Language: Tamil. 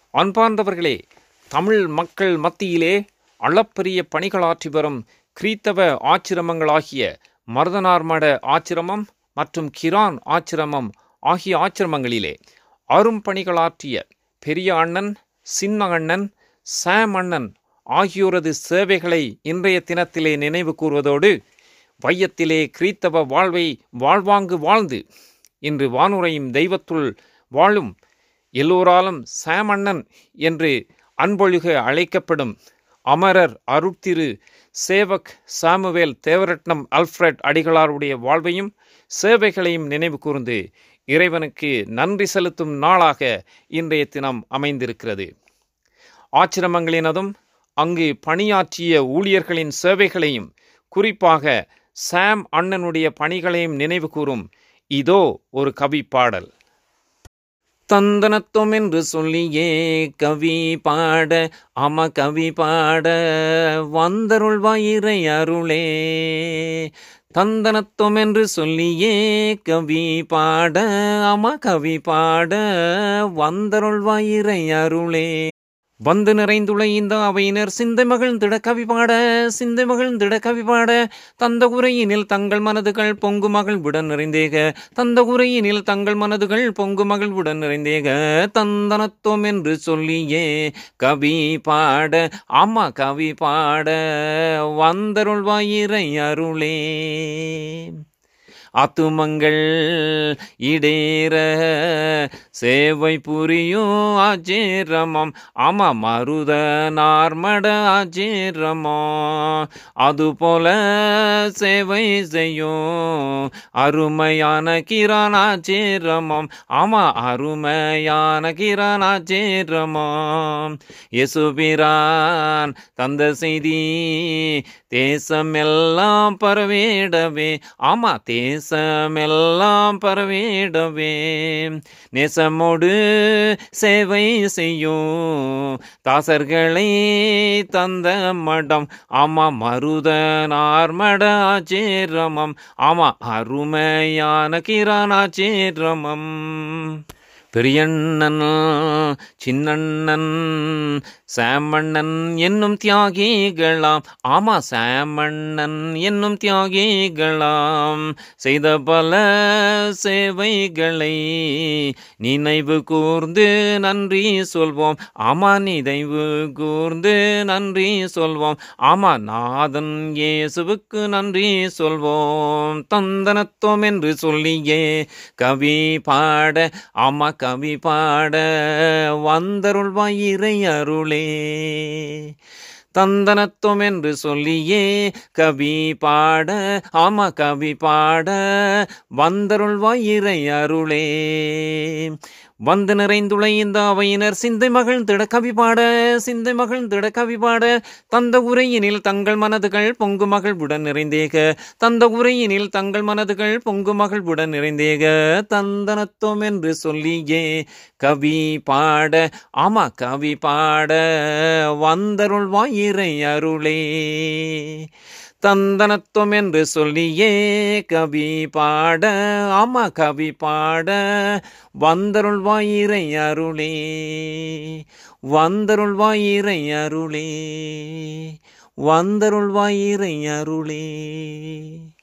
அன்பார்ந்தவர்களே தமிழ் மக்கள் மத்தியிலே அளப்பரிய பணிகளாற்றி வரும் கிறித்தவ ஆச்சிரமங்களாகிய மருதனார்மட ஆச்சிரமம் மற்றும் கிரான் ஆச்சிரமம் ஆகிய ஆச்சிரமங்களிலே அரும் பணிகளாற்றிய பெரிய அண்ணன் சின்ன அண்ணன் சாம் அண்ணன் ஆகியோரது சேவைகளை இன்றைய தினத்திலே நினைவு கூறுவதோடு வையத்திலே கிறித்தவ வாழ்வை வாழ்வாங்கு வாழ்ந்து இன்று வானுரையும் தெய்வத்துள் வாழும் எல்லோராலும் சாமண்ணன் என்று அன்பொழுக அழைக்கப்படும் அமரர் அருட்திரு சேவக் சாமுவேல் தேவரட்னம் அல்ஃப்ரட் அடிகளாருடைய வாழ்வையும் சேவைகளையும் நினைவு கூர்ந்து இறைவனுக்கு நன்றி செலுத்தும் நாளாக இன்றைய தினம் அமைந்திருக்கிறது ஆச்சிரமங்களினதும் அங்கு பணியாற்றிய ஊழியர்களின் சேவைகளையும் குறிப்பாக சாம் அண்ணனுடைய பணிகளையும் நினைவு கூறும் இதோ ஒரு கவி பாடல் தந்தனத்துவம் என்று சொல்லியே கவி பாட அம கவி பாட வந்தருள் வயிறை அருளே தந்தனத்துவம் என்று சொல்லியே கவி பாட அம கவி பாட வந்தருள் வயிறை அருளே வந்து நிறைந்துள்ள இந்த அவையினர் சிந்தை மகிழ்ந்திட கவி பாட சிந்தை மகிழ்ந்திட கவி பாட தந்த உரையினில் தங்கள் மனதுகள் பொங்கு மகிழ்வுடன் நிறைந்தேக தந்த உரையினில் தங்கள் மனதுகள் பொங்கு மகிழ்வுடன் நிறைந்தேக தந்தனத்துவம் என்று சொல்லியே கவி பாட ஆமா கவி பாட வந்தருள் வாயிரை அருளே ஆத்துமங்கள் இடேற சேவை புரியும் ஆஜேரமம் ஆமா மருத நார்மட ஆஜேரமம் அதுபோல சேவை செய்யும் அருமையான கிரான் ஆஜேரமம் ஆமா அருமையான கிரான் ஆஜேரமம் யசுபிரான் தந்த செய்தி தேசமெல்லாம் பரவேடவே ஆமா தேசமெல்லாம் பரவேடவே நேசமோடு சேவை செய்யும் தாசர்களை தந்த மடம் ஆமா மருதனார் மட ஆச்சேரமம் ஆமா அருமையான கிரானாச்சேரமம் பெரியண்ணன் சின்னண்ணன் சாமண்ணன் என்னும் தியாகிகளாம் ஆமா சாமண்ணன் என்னும் தியாகிகளாம் செய்த பல சேவைகளை நினைவு கூர்ந்து நன்றி சொல்வோம் ஆமா நினைவு கூர்ந்து நன்றி சொல்வோம் ஆமா நாதன் இயேசுவுக்கு நன்றி சொல்வோம் தந்தனத்துவம் என்று சொல்லியே கவி பாட ஆமா கவி பாட வந்தருள் வாயிரை அருளே தந்தனத்துவம் என்று சொல்லியே கவி பாட ஆமா கவி பாட வந்தருள் வாயிரை அருளே வந்து நிறைந்துள்ள இந்த அவையினர் சிந்தை மகிழ்ந்திட கவி பாட சிந்தை மகிழ்ந்திட கவி பாட தந்த உரையினில் தங்கள் மனதுகள் பொங்கு மகிழ்வுடன் நிறைந்தேக தந்த உரையினில் தங்கள் மனதுகள் பொங்கு மகிழ்வுடன் நிறைந்தேக தந்தனத்துவம் என்று சொல்லியே கவி பாட ஆமா கவி பாட வந்தருள் வாயிரை அருளே தந்தனத்துவம் என்று சொல்லியே கவி பாட ஆமா கவி பாட வந்தருள் வாயிரை அருளே வந்தருள் வாயிரை அருளே வந்தருள் வாயிரை அருளே